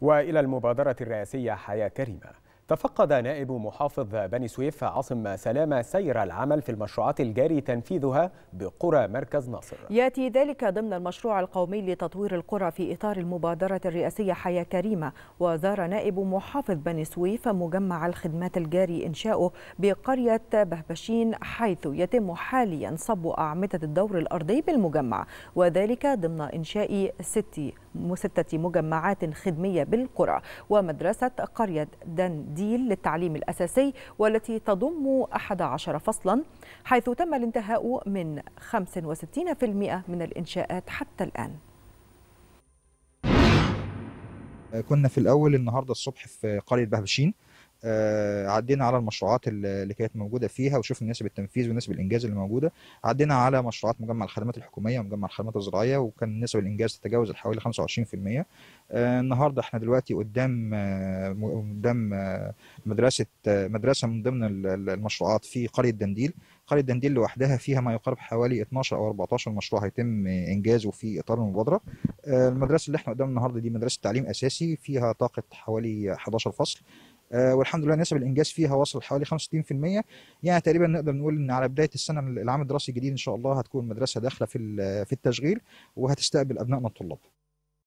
والى المبادره الرئاسيه حياه كريمه تفقد نائب محافظ بني سويف عاصم سلامة سير العمل في المشروعات الجاري تنفيذها بقرى مركز ناصر ياتي ذلك ضمن المشروع القومي لتطوير القرى في إطار المبادرة الرئاسية حياة كريمة وزار نائب محافظ بني سويف مجمع الخدمات الجاري إنشاؤه بقرية بهبشين حيث يتم حاليا صب أعمدة الدور الأرضي بالمجمع وذلك ضمن إنشاء ست ستة مجمعات خدمية بالقرى ومدرسة قرية دن ديل للتعليم الأساسي والتي تضم 11 فصلا حيث تم الانتهاء من 65% من الإنشاءات حتى الآن كنا في الأول النهاردة الصبح في قرية بهبشين آه، عدينا على المشروعات اللي كانت موجوده فيها وشفنا نسب التنفيذ ونسب الانجاز اللي موجوده عدينا على مشروعات مجمع الخدمات الحكوميه ومجمع الخدمات الزراعيه وكان نسب الانجاز تتجاوز حوالي 25% آه، النهارده احنا دلوقتي قدام آه، قدام مدرسه مدرسه من ضمن المشروعات في قريه دنديل قريه دنديل لوحدها فيها ما يقارب حوالي 12 او 14 مشروع هيتم انجازه في اطار المبادره المدرسه اللي احنا قدام النهارده دي مدرسه تعليم اساسي فيها طاقه حوالي 11 فصل آه، والحمد لله نسب الانجاز فيها وصل حوالي 65% يعني تقريبا نقدر نقول ان على بدايه السنه العام الدراسي الجديد ان شاء الله هتكون المدرسه داخله في في التشغيل وهتستقبل ابنائنا الطلاب